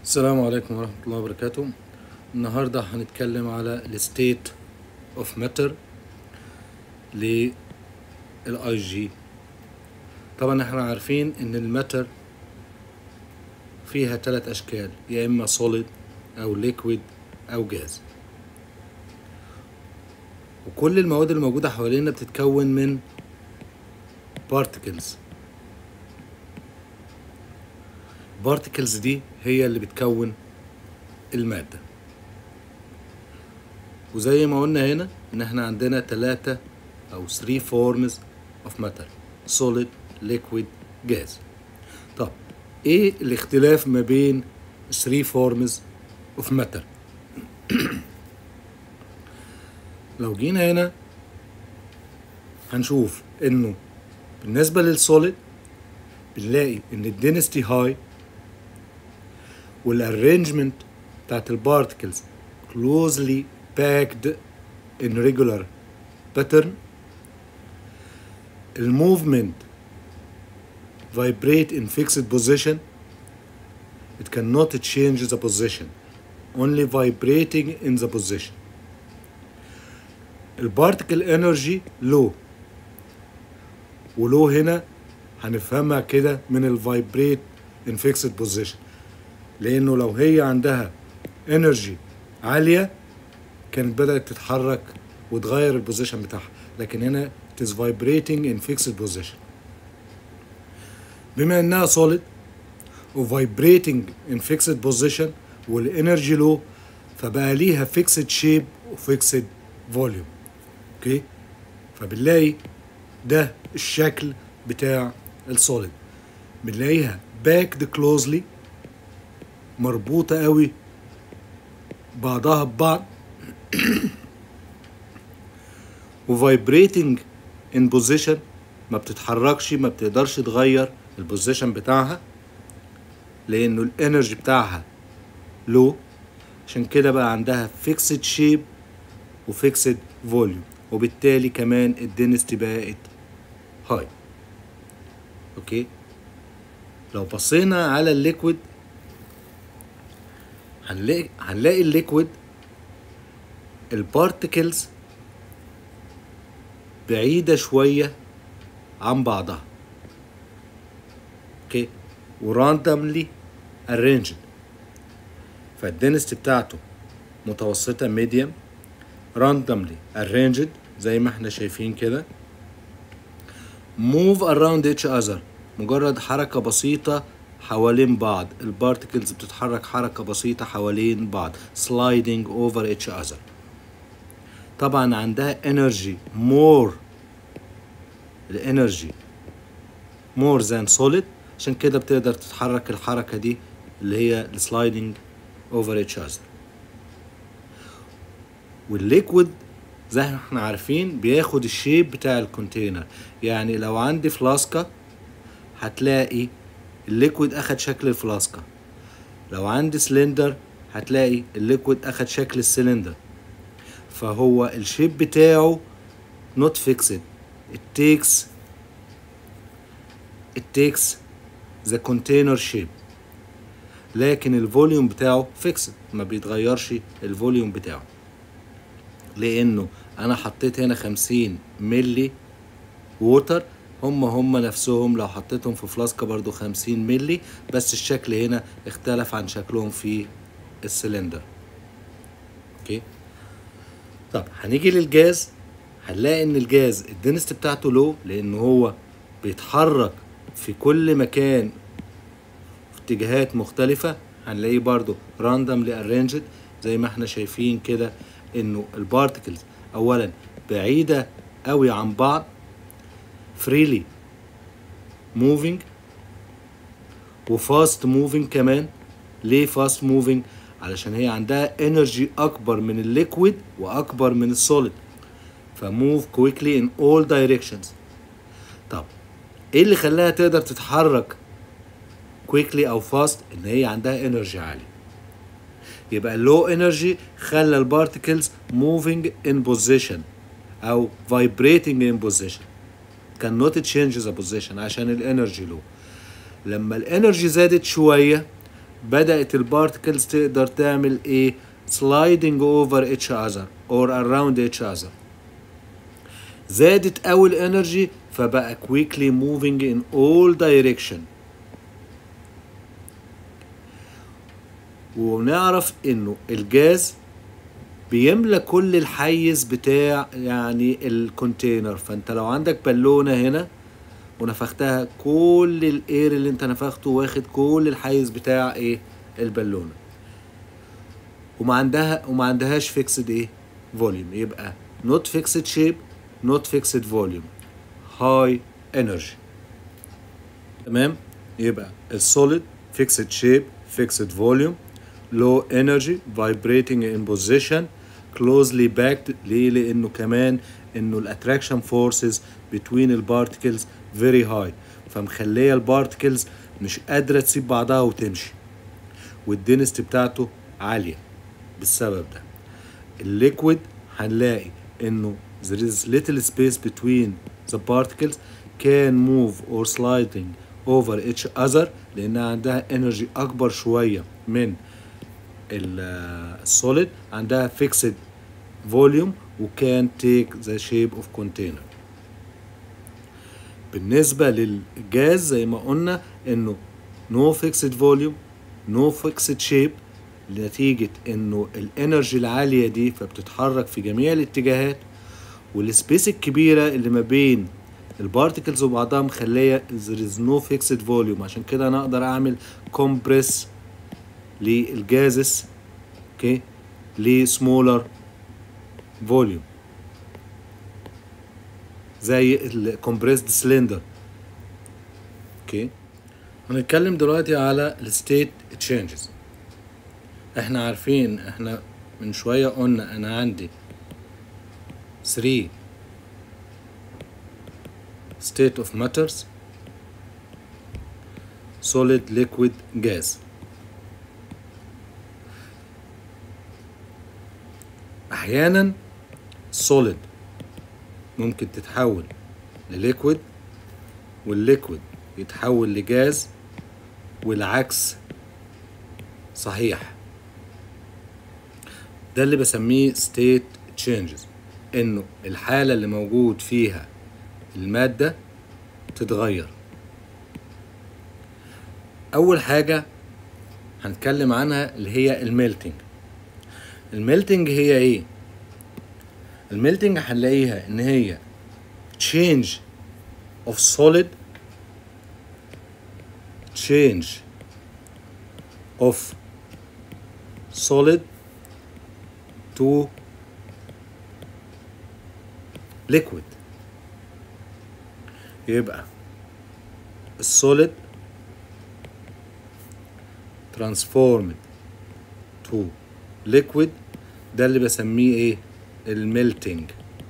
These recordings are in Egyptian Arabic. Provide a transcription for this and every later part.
السلام عليكم ورحمة الله وبركاته النهاردة هنتكلم على الستيت اوف ماتر للاي جي طبعا احنا عارفين ان الماتر فيها ثلاث اشكال يا اما سوليد او ليكويد او جاز وكل المواد الموجودة حوالينا بتتكون من particles البارتكلز دي هي اللي بتكون المادة وزي ما قلنا هنا ان احنا عندنا تلاتة او 3 forms of matter solid liquid gas طب ايه الاختلاف ما بين 3 forms of matter لو جينا هنا هنشوف انه بالنسبة للسوليد بنلاقي ان الدينستي هاي والارينجمنت بتاعت البارتكلز closely packed in regular pattern الموفمنت vibrate in fixed position it cannot change the position only vibrating in the position البارتكل انرجي لو ولو هنا هنفهمها كده من الفايبريت ان فيكسد بوزيشن لانه لو هي عندها انرجي عاليه كانت بدات تتحرك وتغير البوزيشن بتاعها لكن هنا it is vibrating in fixed position بما انها solid و vibrating in fixed position والانرجي لو فبقى ليها fixed shape و fixed volume اوكي فبنلاقي ده الشكل بتاع السوليد بنلاقيها باكد كلوزلي مربوطة قوي بعضها ببعض وفايبريتنج ان بوزيشن ما بتتحركش ما بتقدرش تغير البوزيشن بتاعها لانه الانرجي بتاعها لو عشان كده بقى عندها فيكسد شيب وفيكسد فوليوم وبالتالي كمان الدنستي بقت هاي اوكي لو بصينا على الليكويد هنلاقي هنلاقي الليكويد البارتكلز بعيدة شوية عن بعضها اوكي وراندملي arranged فالدنست بتاعته متوسطة ميديوم randomly arranged زي ما احنا شايفين كده move around each other مجرد حركة بسيطة حوالين بعض البارتكلز بتتحرك حركة بسيطة حوالين بعض sliding over each other طبعا عندها energy more الانرجي more than solid عشان كده بتقدر تتحرك الحركة دي اللي هي sliding over each other والليكويد زي ما احنا عارفين بياخد الشيب بتاع الكونتينر يعني لو عندي فلاسكة هتلاقي الليكويد اخد شكل الفلاسكة لو عندي سلندر هتلاقي الليكويد اخد شكل السلندر فهو الشيب بتاعه not fixed it takes it takes the container shape لكن الفوليوم بتاعه فيكسد ما بيتغيرش الفوليوم بتاعه لانه انا حطيت هنا خمسين ملي ووتر هم هم نفسهم لو حطيتهم في فلاسكة برضو خمسين ملي بس الشكل هنا اختلف عن شكلهم في السلندر اوكي طب هنيجي للجاز هنلاقي ان الجاز الدنست بتاعته لو لان هو بيتحرك في كل مكان في اتجاهات مختلفة هنلاقيه برضو randomly arranged زي ما احنا شايفين كده انه البارتكلز اولا بعيدة قوي عن بعض freely moving وفاست موفينج كمان ليه فاست موفينج علشان هي عندها انرجي اكبر من الليكويد واكبر من السوليد فموف كويكلي ان اول دايركشنز طب ايه اللي خلاها تقدر تتحرك كويكلي او فاست ان هي عندها انرجي عاليه يبقى اللو انرجي خلى البارتكلز موفينج ان بوزيشن او vibrating in position cannot change the position عشان الانرجي لو لما الانرجي زادت شويه بدأت البارتكلز تقدر تعمل ايه sliding over each other or around each other زادت قوي الانرجي فبقى quickly moving in all direction ونعرف انه الجاز بيملى كل الحيز بتاع يعني الكونتينر فانت لو عندك بالونة هنا ونفختها كل الاير اللي انت نفخته واخد كل الحيز بتاع ايه البالونة وما عندها وما عندهاش فيكسد ايه فوليوم يبقى not fixed shape not fixed volume high energy تمام يبقى السوليد fixed shape fixed volume low energy vibrating in position closely packed ليه لانه كمان انه الاتراكشن فورسز between البارتكلز very high فمخليه البارتكلز مش قادره تسيب بعضها وتمشي والدنست بتاعته عاليه بالسبب ده الليكويد هنلاقي انه there is little space between the particles can move or sliding over each other لانها عندها energy اكبر شويه من السوليد عندها fixed volume وكان take the shape of container بالنسبة للجاز زي ما قلنا انه no fixed volume no fixed shape نتيجة انه الانرجي العالية دي فبتتحرك في جميع الاتجاهات والسبيس الكبيرة اللي ما بين البارتكلز وبعضها مخلية there is no fixed volume عشان كده انا اقدر اعمل compress للجازس اوكي لسمولر فوليوم زي الكومبريسد سلندر اوكي هنتكلم دلوقتي على الستيت تشينجز احنا عارفين احنا من شوية قلنا انا عندي 3 state of matters solid liquid gas احيانا solid ممكن تتحول لليكويد والليكويد يتحول لجاز والعكس صحيح ده اللي بسميه state changes انه الحالة اللي موجود فيها المادة تتغير اول حاجة هنتكلم عنها اللي هي الميلتنج الميلتنج هي ايه الميلتنج هنلاقيها ان هي change of solid change of solid to liquid يبقى السوليد transformed to liquid ده اللي بسميه ايه الميلتنج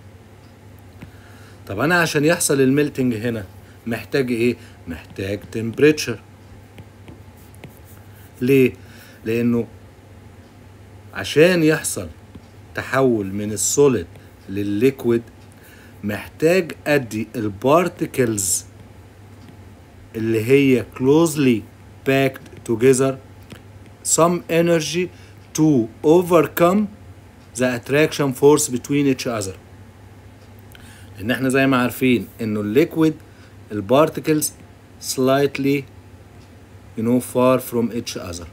طب انا عشان يحصل الميلتنج هنا محتاج ايه محتاج temperature ليه لانه عشان يحصل تحول من السوليد للليكويد محتاج ادي البارتكلز اللي هي closely packed together some energy to overcome the attraction force between each other لان احنا زي ما عارفين انه الليكويد البارتكلز slightly you know far from each other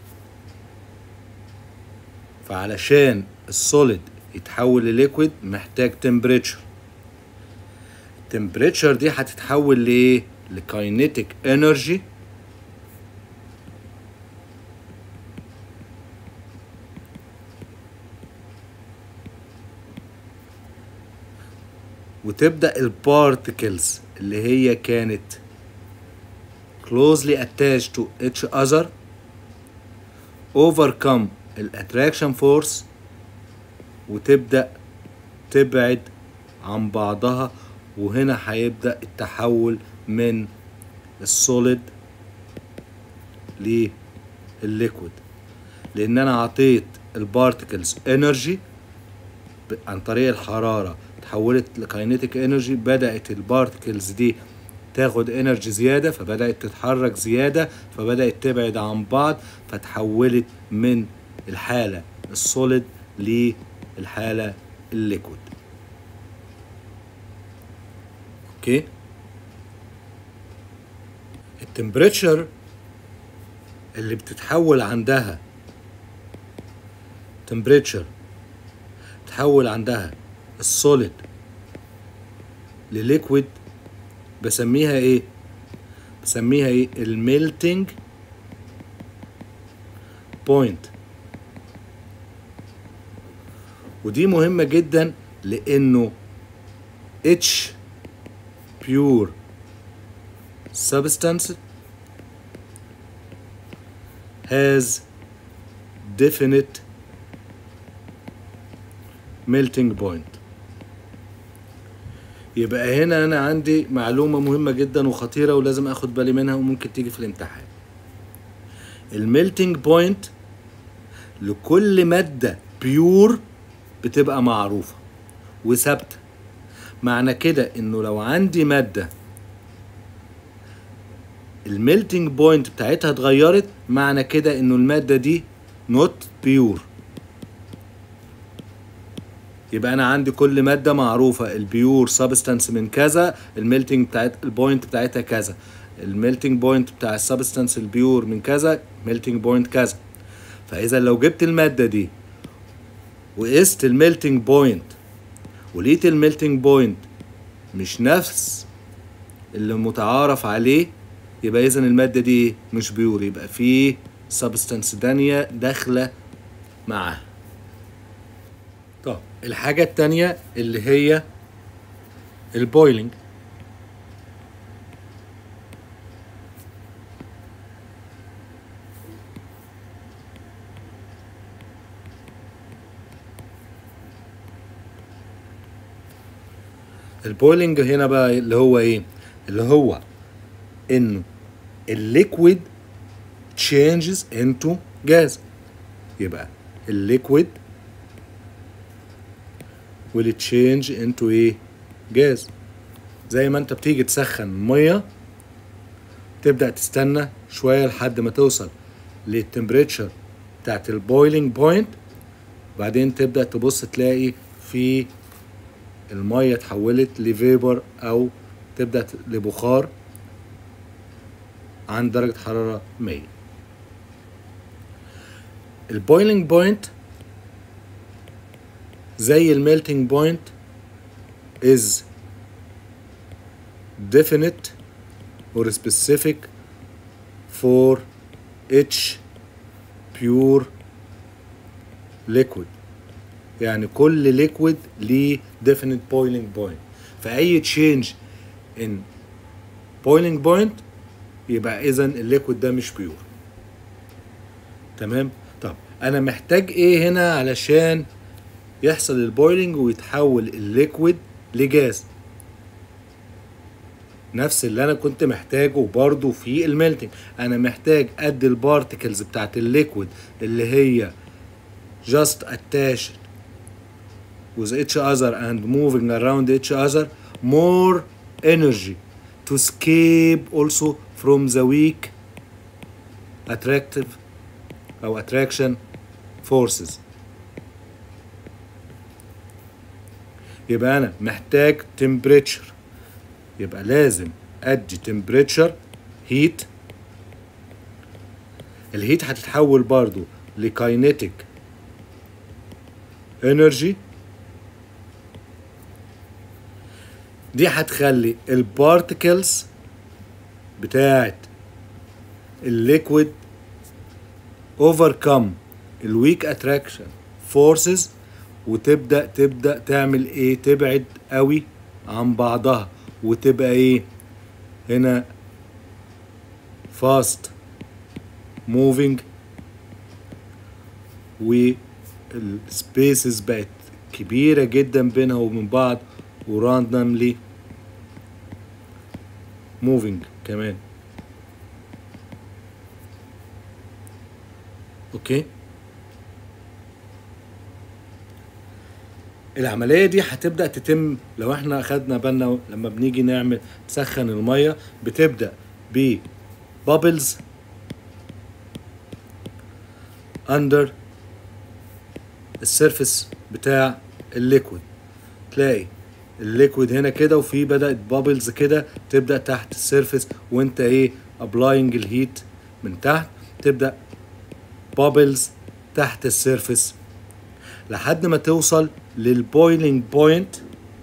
فعلشان السوليد يتحول لليكويد محتاج temperature التمبريتشر دي هتتحول لايه لكاينيتيك انرجي وتبدا البارتكلز اللي هي كانت closely attached to each other overcome الاتراكشن فورس وتبدا تبعد عن بعضها وهنا هيبدا التحول من السوليد للليكويد لان انا عطيت البارتكلز انرجي عن طريق الحراره تحولت لكاينيتيك انرجي بدات البارتكلز دي تاخد انرجي زياده فبدات تتحرك زياده فبدات تبعد عن بعض فتحولت من الحاله السوليد للحاله الليكويد اوكي التمبريتشر اللي بتتحول عندها تمبريتشر تحول عندها السوليد لليكويد بسميها ايه بسميها ايه الميلتنج بوينت ودي مهمة جدا لانه اتش pure substance has definite melting point يبقى هنا انا عندي معلومه مهمه جدا وخطيره ولازم اخد بالي منها وممكن تيجي في الامتحان الميلتنج بوينت لكل ماده بيور بتبقى معروفه وثابته معنى كده انه لو عندي ماده الميلتنج بوينت بتاعتها اتغيرت معنى كده انه الماده دي نوت بيور يبقى انا عندي كل ماده معروفه البيور سبستانس من كذا الميلتنج بتاعت البوينت بتاعتها كذا الميلتنج بوينت بتاع السبستانس البيور من كذا ميلتنج بوينت كذا فاذا لو جبت الماده دي وقست الميلتنج بوينت ولقيت الميلتنج بوينت مش نفس اللي متعارف عليه يبقى اذا الماده دي مش بيور يبقى في سبستانس تانية داخله معاها طب الحاجة التانية اللي هي البويلنج البويلنج هنا بقى اللي هو ايه اللي هو انه الليكويد changes into gas يبقى الليكويد will change into ايه جاز زي ما انت بتيجي تسخن ميه تبدا تستنى شويه لحد ما توصل للتمبريتشر بتاعت البويلنج بوينت بعدين تبدا تبص تلاقي في الميه اتحولت لفيبر او تبدا ت- لبخار عند درجه حراره 100 البويلنج بوينت زي الميلتنج بوينت is definite or specific for each pure liquid يعني كل liquid ليه definite boiling point فأي change in boiling point يبقى إذا الليكويد ده مش بيور تمام طب أنا محتاج إيه هنا علشان يحصل البويلنج ويتحول الليكويد لجاز نفس اللي انا كنت محتاجه برضو في الميلتنج انا محتاج ادي البارتكلز بتاعت الليكويد اللي هي just attached with each other and moving around each other more energy to escape also from the weak attractive او attraction forces يبقى انا محتاج temperature يبقى لازم ادي temperature heat الهيت هتتحول برضو لكاينيتيك انرجي دي هتخلي البارتكلز بتاعت الليكويد overcome الويك اتراكشن فورسز وتبدا تبدا تعمل ايه تبعد قوي عن بعضها وتبقى ايه هنا فاست موفينج والسبيسز بقت كبيرة جدا بينها وبين بعض وراندملي موفينج كمان اوكي العملية دي هتبدأ تتم لو احنا اخدنا بالنا لما بنيجي نعمل نسخن المية بتبدأ ب bubbles under السيرفس بتاع الليكويد تلاقي الليكويد هنا كده وفي بدأت بابلز كده تبدأ تحت السيرفس وانت ايه ابلاينج الهيت من تحت تبدأ بابلز تحت السيرفس لحد ما توصل للبويلينج بوينت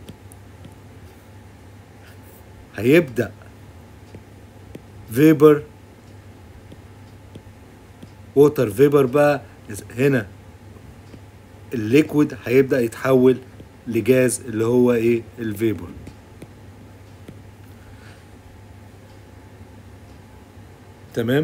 هيبدأ فيبر ووتر فيبر بقى هنا الليكويد هيبدأ يتحول لجاز اللي هو ايه الفيبر تمام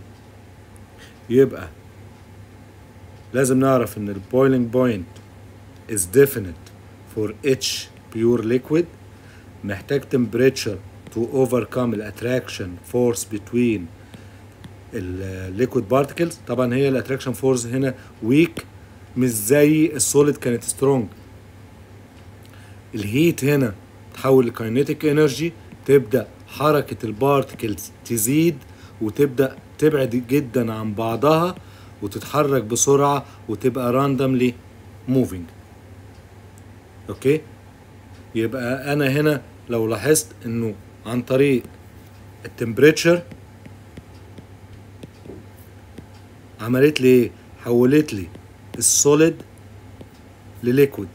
يبقى لازم نعرف ان البويلينج بوينت is definite for each pure liquid محتاج temperature to overcome the attraction force between الليكويد بارتكلز طبعا هي الاتراكشن فورس هنا ويك مش زي السوليد كانت سترونج الهيت هنا تحول لكاينيتيك انرجي تبدا حركه البارتكلز تزيد وتبدا تبعد جدا عن بعضها وتتحرك بسرعه وتبقى راندملي موفينج اوكي يبقى انا هنا لو لاحظت انه عن طريق التمبريتشر عملت لي ايه حولت لي السوليد لليكويد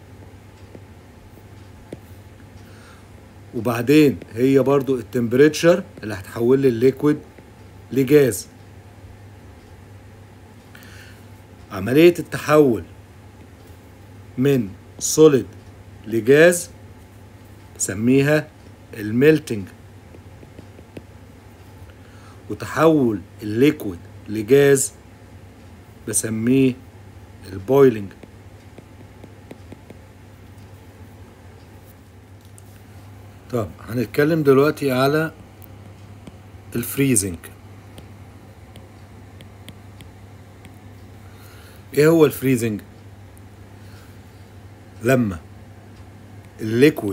وبعدين هي برضو التمبريتشر اللي هتحول لي الليكويد لجاز عملية التحول من سوليد لجاز سميها الميلتنج وتحول الليكويد لجاز بسميه البويلنج طب هنتكلم دلوقتي على الفريزنج ايه هو الفريزنج لما الليكويد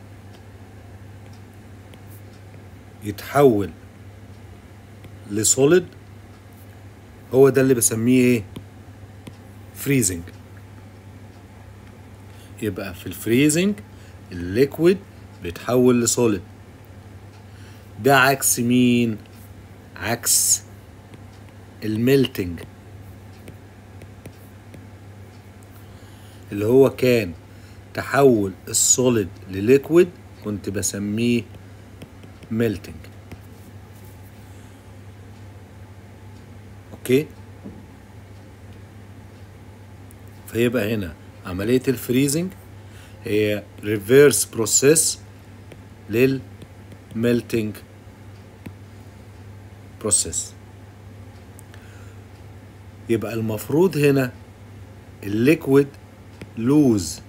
يتحول لسوليد هو ده اللي بسميه ايه فريزنج يبقى في الفريزنج الليكويد بيتحول لسوليد ده عكس مين عكس الميلتنج اللي هو كان تحول السوليد لليكويد كنت بسميه ميلتنج اوكي فيبقى هنا عملية الفريزنج هي ريفيرس بروسيس للميلتنج بروسيس يبقى المفروض هنا الليكويد لوز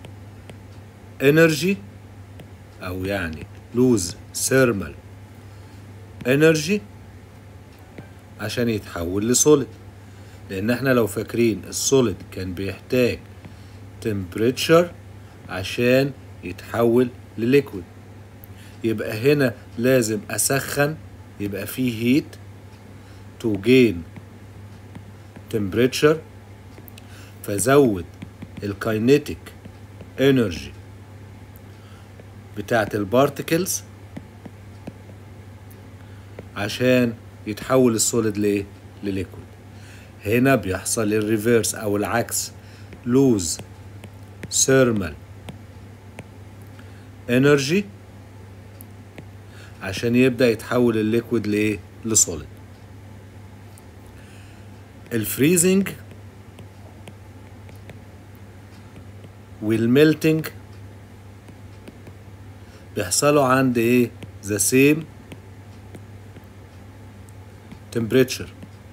انرجي او يعني لوز ثيرمال انرجي عشان يتحول لسوليد لان احنا لو فاكرين السوليد كان بيحتاج تمبريتشر عشان يتحول لليكويد يبقى هنا لازم اسخن يبقى فيه هيت تو جين تمبريتشر فزود الكاينيتيك انرجي بتاعت البارتكلز عشان يتحول السوليد لايه لليكويد هنا بيحصل الريفيرس او العكس لوز ثيرمال انرجي عشان يبدا يتحول الليكويد لايه لسوليد الفريزنج والميلتنج بيحصلوا عند ايه ذا سيم temperature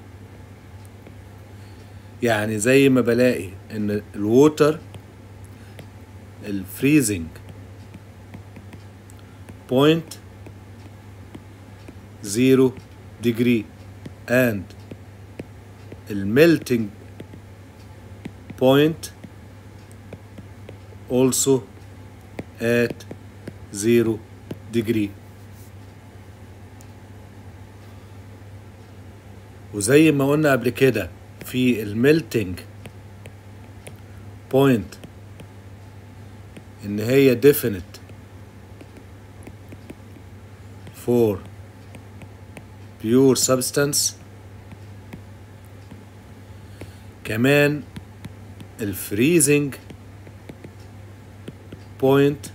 يعني زي ما بلاقي ان الووتر الفريزنج بوينت زيرو degree and الميلتنج بوينت also at zero degree وزي ما قلنا قبل كده في الميلتنج بوينت ان هي definite for pure substance كمان الفريزنج بوينت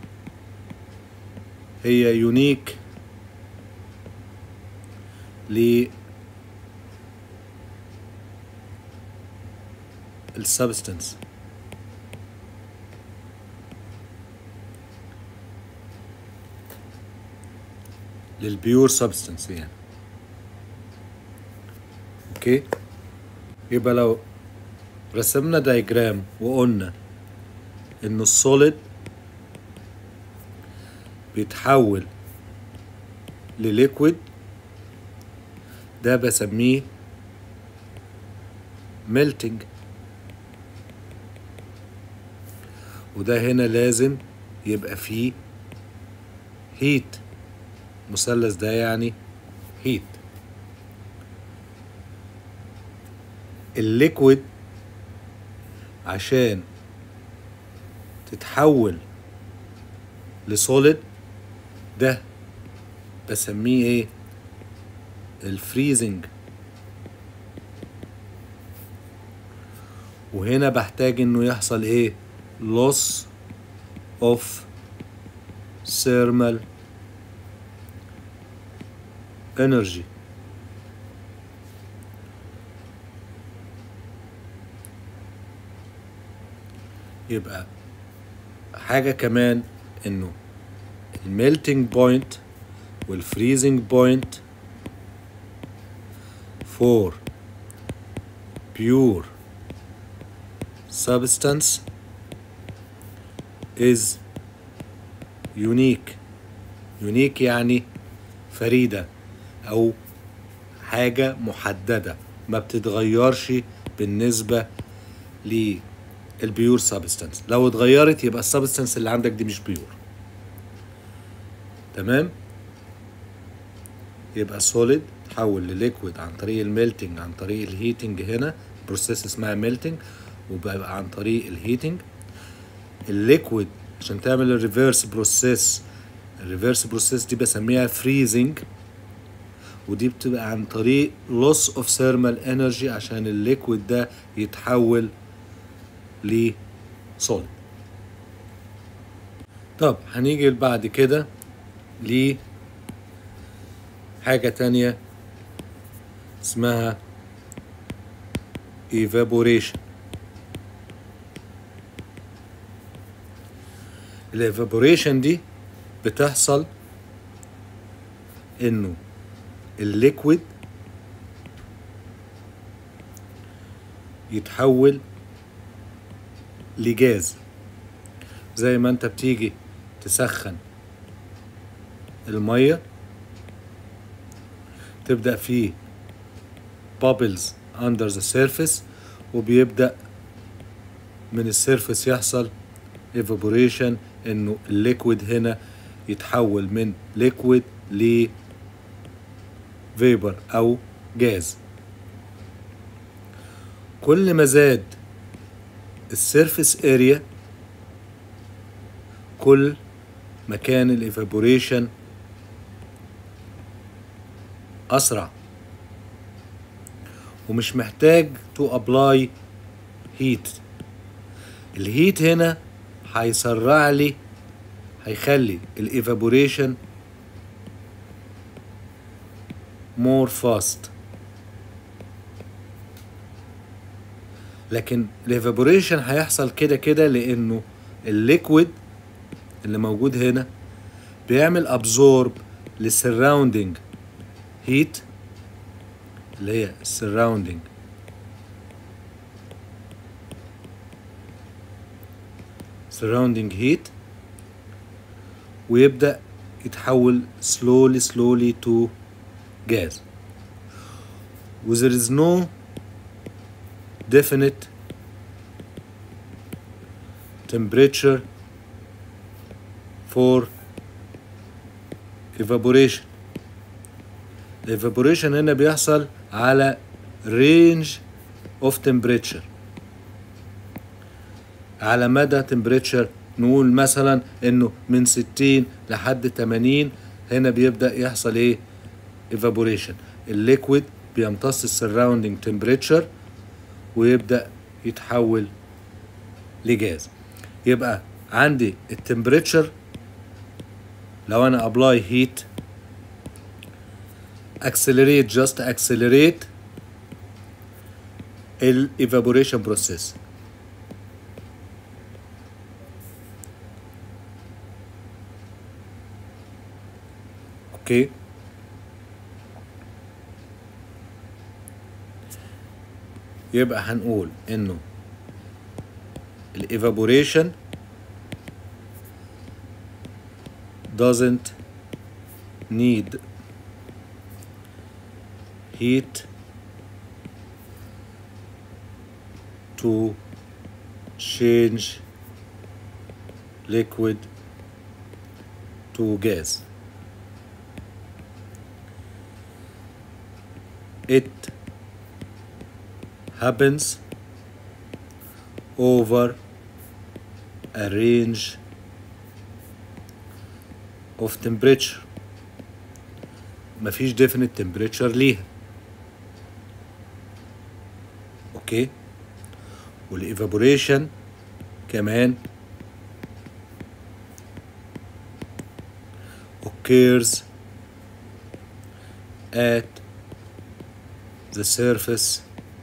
هي يونيك ل السبستنس للبيور سبستنس يعني اوكي يبقى لو رسمنا دايجرام وقلنا ان السوليد بيتحول لليكويد ده بسميه ميلتنج وده هنا لازم يبقى فيه هيت مثلث ده يعني هيت الليكويد عشان تتحول لسوليد ده بسميه ايه الفريزنج وهنا بحتاج انه يحصل ايه loss of thermal energy يبقى حاجة كمان انه الميلتنج بوينت والفريزنج بوينت for pure substance is unique unique يعني فريدة أو حاجة محددة ما بتتغيرش بالنسبة للبيور سبستانس لو اتغيرت يبقى السبستانس اللي عندك دي مش بيور تمام يبقى سوليد تحول لليكويد عن طريق الميلتنج عن طريق الهيتنج هنا بروسيس اسمها ميلتنج وبقى عن طريق الهيتنج الليكويد عشان تعمل الريفرس بروسيس الريفرس بروسيس دي بسميها فريزنج ودي بتبقى عن طريق loss of thermal energy عشان الليكويد ده يتحول ل solid طب هنيجي بعد كده ل حاجة تانية اسمها evaporation الايفابوريشن دي بتحصل انه الليكويد يتحول لجاز زي ما انت بتيجي تسخن المية تبدأ فيه bubbles under the surface وبيبدأ من السيرفس يحصل evaporation انه الليكويد هنا يتحول من ليكويد ل فيبر او جاز كل ما زاد السيرفيس اريا كل ما كان الايفابوريشن اسرع ومش محتاج تو ابلاي هيت الهيت هنا هيسرع لي هيخلي الايفابوريشن more fast لكن الايفابوريشن هيحصل كده كده لانه الليكويد اللي موجود هنا بيعمل ابزورب للسراوندينج هيت اللي هي السراوندينج surrounding heat ويبدأ يتحول slowly slowly to gas و there is no definite temperature for evaporation evaporation هنا بيحصل على range of temperature على مدى temperature نقول مثلا انه من 60 لحد 80 هنا بيبدأ يحصل ايه evaporation الليكويد بيمتص السراوندينج temperature ويبدأ يتحول لجاز يبقى عندي التمبريتشر لو انا ابلاي هيت accelerate just accelerate ال evaporation process اوكي يبقى هنقول انه الايفابوريشن doesn't need heat to change liquid to gas. It happens over a range of temperature مفيش definite temperature ليها اوكي والايفابوريشن كمان occurs at the surface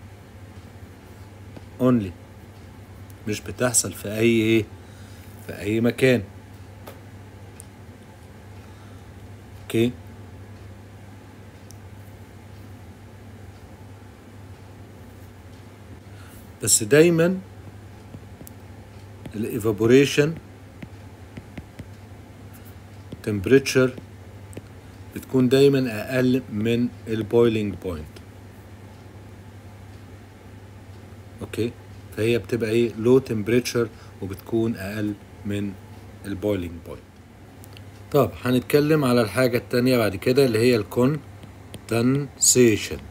only مش بتحصل في اي ايه في اي مكان اوكي بس دايما الايفابوريشن temperature بتكون دايما اقل من البويلينج بوينت اوكي فهي بتبقى ايه لو temperature وبتكون اقل من البويلينج بوينت طب هنتكلم على الحاجة التانية بعد كده اللي هي الكوندنسيشن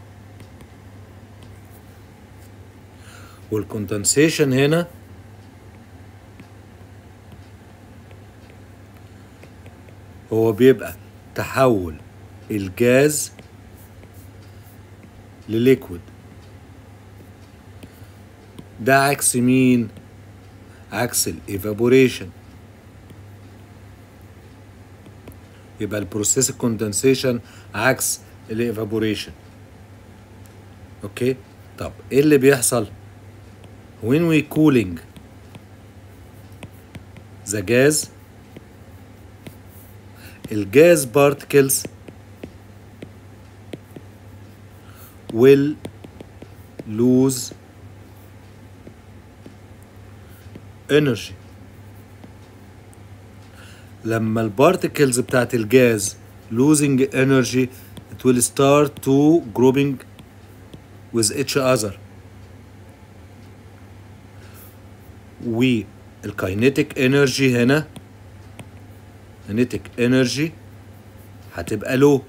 والكوندنسيشن هنا هو بيبقى تحول الجاز لليكويد ده عكس مين عكس الايفابوريشن يبقى البروسيس الكوندنسيشن عكس الايفابوريشن اوكي طب ايه اللي بيحصل when we cooling the gas الجاز particles will lose energy لما البارتكلز بتاعت الجاز losing energy it will start to grouping with each other والكاينيتيك انرجي هنا kinetic انرجي هتبقى لو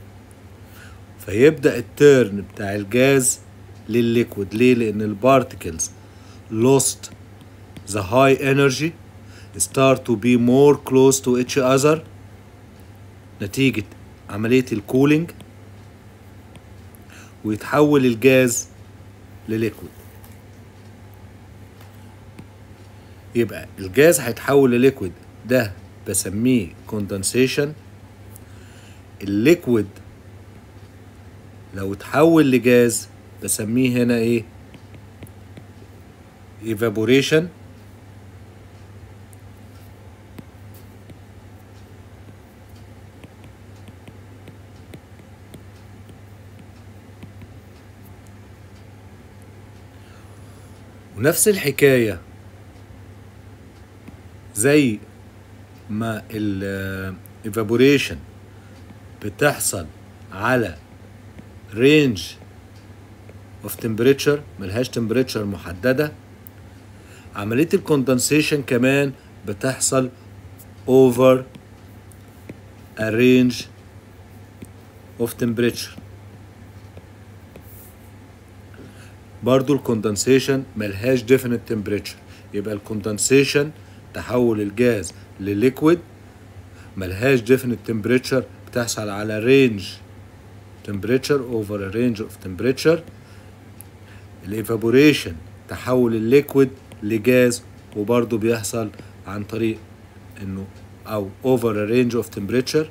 فيبدأ التيرن بتاع الجاز للليكويد ليه؟ لأن البارتكلز lost the high energy start to be more close to each other نتيجة عملية الكولينج ويتحول الجاز لليكويد يبقى الجاز هيتحول لليكويد ده بسميه كوندنسيشن الليكويد لو اتحول لجاز بسميه هنا ايه evaporation ونفس الحكاية زي ما ال evaporation بتحصل على range of temperature ملهاش temperature محددة عملية الكوندنسيشن كمان بتحصل over a range of temperature برضو الكوندنسيشن ملهاش definite temperature يبقى الكوندنسيشن تحول الجاز لليكويد ملهاش definite temperature بتحصل على range temperature over a range of temperature الايفابوريشن تحول الليكويد لجاز وبرضه بيحصل عن طريق انه او over a range of temperature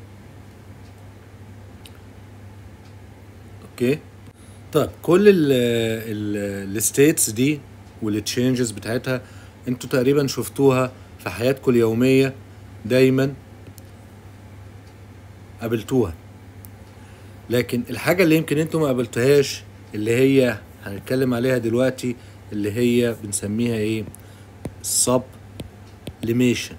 اوكي طيب كل الستيتس دي والتشينجز بتاعتها انتوا تقريبا شفتوها في حياتكم اليوميه دايما قابلتوها لكن الحاجه اللي يمكن انتوا ما قابلتوهاش اللي هي هنتكلم عليها دلوقتي اللي هي بنسميها ايه سب ليميشن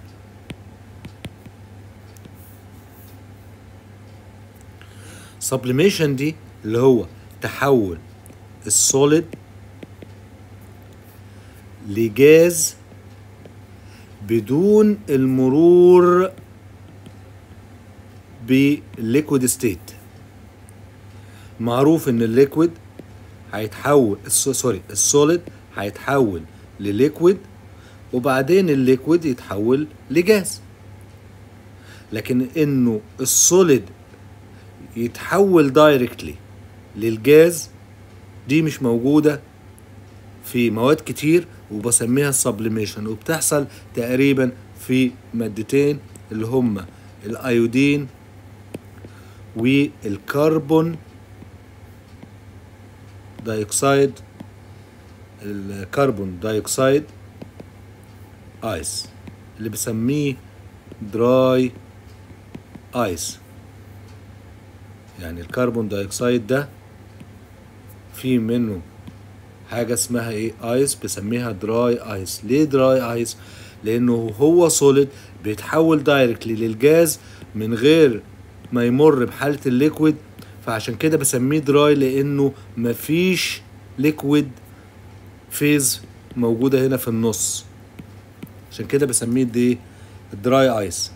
سبليميشن دي اللي هو تحول السوليد لجاز بدون المرور بالليكويد ستيت معروف ان الليكويد هيتحول سوري السوليد هيتحول لليكويد وبعدين الليكويد يتحول لجاز لكن انه السوليد يتحول دايركتلي للجاز دي مش موجودة في مواد كتير وبسميها السبليميشن وبتحصل تقريبا في مادتين اللي هما الايودين والكربون دايوكسيد الكربون دايوكسيد ايس اللي بسميه دراي ايس يعني الكربون دايوكسيد ده في منه حاجة اسمها ايه ايس بسميها دراي ايس ليه دراي ايس لانه هو سوليد بيتحول دايركتلي للجاز من غير ما يمر بحالة الليكويد فعشان كده بسميه دراي لانه مفيش ليكويد فيز موجودة هنا في النص عشان كده بسميه دي الدراي ايس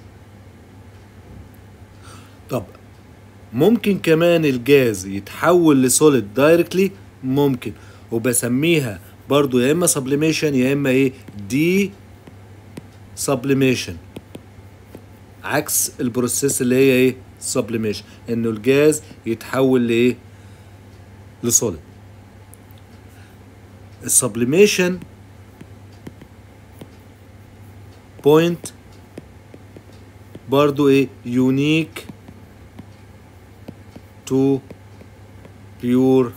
طب ممكن كمان الجاز يتحول لسوليد دايركتلي ممكن وبسميها برضو يا اما سبليميشن يا اما ايه دي سبليميشن عكس البروسيس اللي هي ايه سبليميشن انه الجاز يتحول لايه لسوليد السبليميشن بوينت برضو ايه يونيك to pure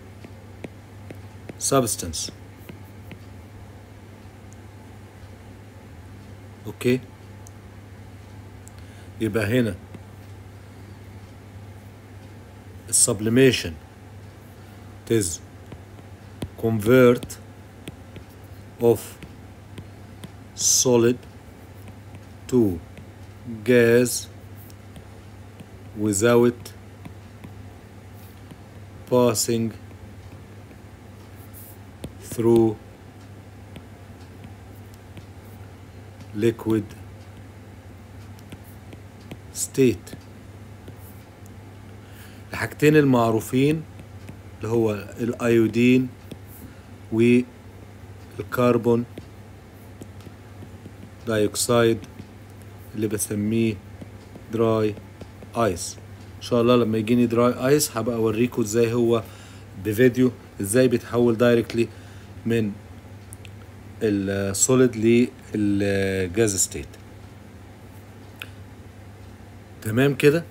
substance اوكي يبقى هنا السبليميشن is convert of solid to gas without passing through liquid state الحاجتين المعروفين اللي هو الايودين والكربون دايوكسيد اللي بسميه دراي ايس ان شاء الله لما يجيني دراي ايس هبقى اوريكم ازاي هو بفيديو ازاي بيتحول دايركتلي من السوليد للجاز ستيت تمام كده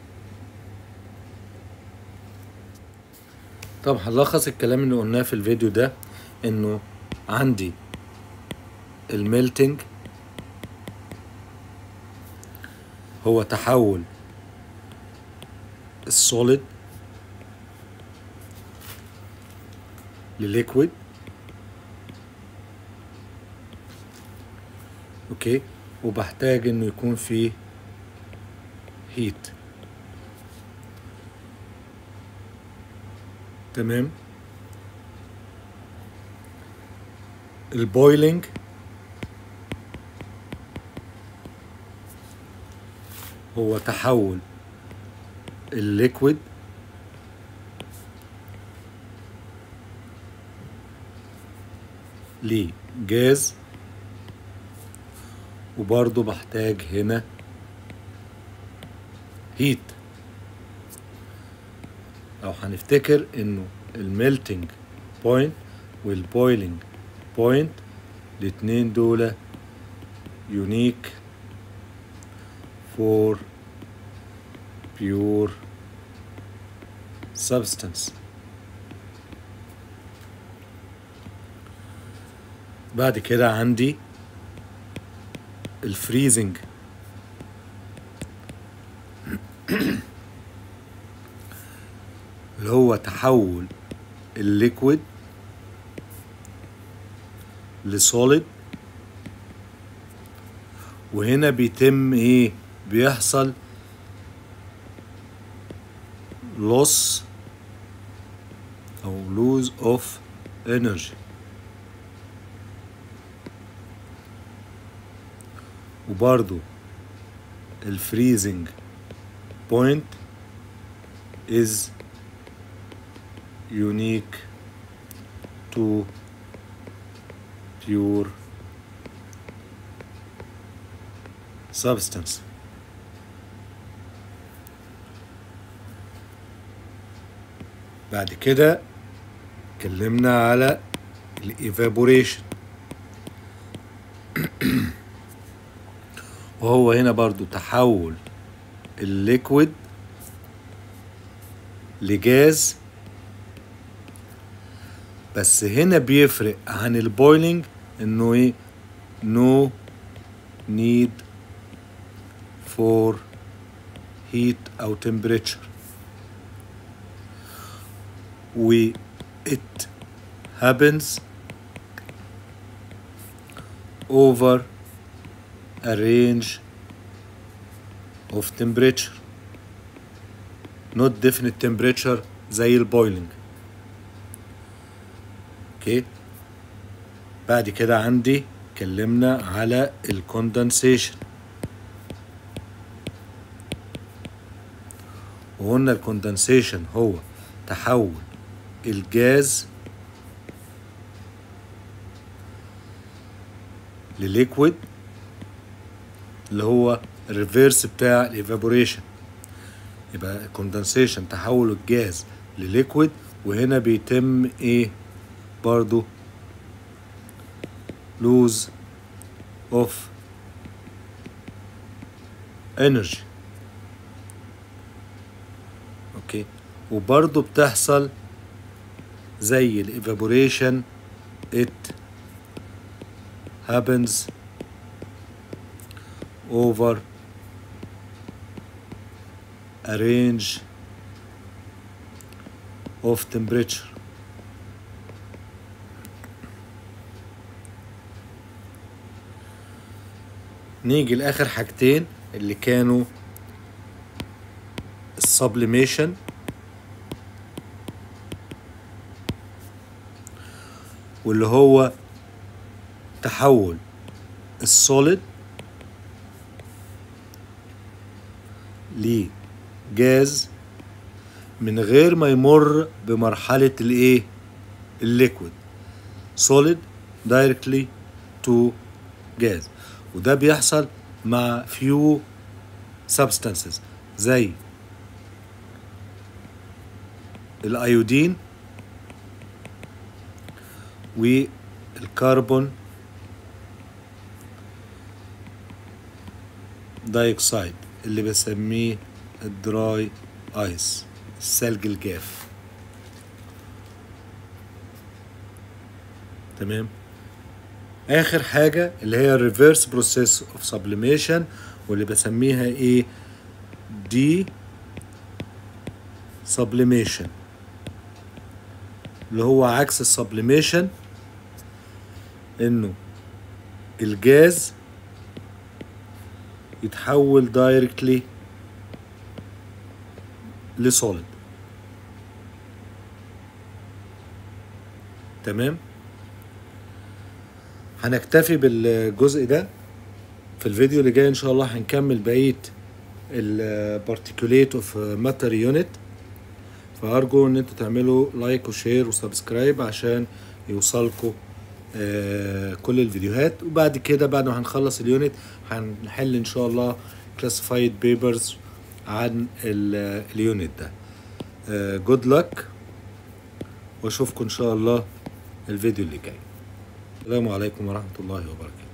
طب هنلخص الكلام اللي قلناه في الفيديو ده انه عندي الميلتنج هو تحول السوليد لليكويد اوكي وبحتاج انه يكون فيه هيت تمام البويلنج هو تحول الليكويد لجاز وبرضه بحتاج هنا هيت او هنفتكر انه الميلتنج بوينت والبويلنج بوينت الاتنين دول يونيك فور pure substance بعد كده عندي الفريزنج اللي هو تحول الليكويد لسوليد وهنا بيتم ايه بيحصل loss او lose of energy وبرضو الفريزنج بوينت is unique to pure substance بعد كده اتكلمنا على الايفابوريشن وهو هنا برضو تحول الليكويد لجاز بس هنا بيفرق عن البويلنج انه ايه no need for heat او temperature و it happens over a range of temperature not definite temperature زي البويلنج اوكي بعد كده عندي اتكلمنا على الكوندنسيشن وقلنا الكوندنسيشن هو تحول الجاز لليكويد اللي هو الريفيرس بتاع الايفابوريشن يبقى الكوندنسيشن تحول الجاز لليكويد وهنا بيتم ايه برضو lose of energy اوكي وبرضو بتحصل زي الايفابوريشن it happens over a range of temperature نيجي لاخر حاجتين اللي كانوا السبليميشن واللي هو تحول السوليد لجاز من غير ما يمر بمرحلة الايه الليكويد سوليد دايركتلي تو جاز وده بيحصل مع few substances زي الايودين والكربون دايوكسيد اللي بسميه الدراي ايس الثلج الجاف تمام اخر حاجه اللي هي الريفرس بروسيس اوف سبليميشن واللي بسميها ايه دي سبليميشن اللي هو عكس السبليميشن انه الجاز يتحول دايركتلي لسوليد تمام هنكتفي بالجزء ده في الفيديو اللي جاي ان شاء الله هنكمل بقيه البارتيكوليت اوف ماتر يونت فارجو ان انتوا تعملوا لايك وشير وسبسكرايب عشان يوصلكوا آه، كل الفيديوهات وبعد كده بعد ما هنخلص اليونت هنحل ان شاء الله كلاسيفايد بيبرز عن ال- اليونت ده جود لك واشوفكم ان شاء الله الفيديو اللي جاي السلام عليكم ورحمة الله وبركاته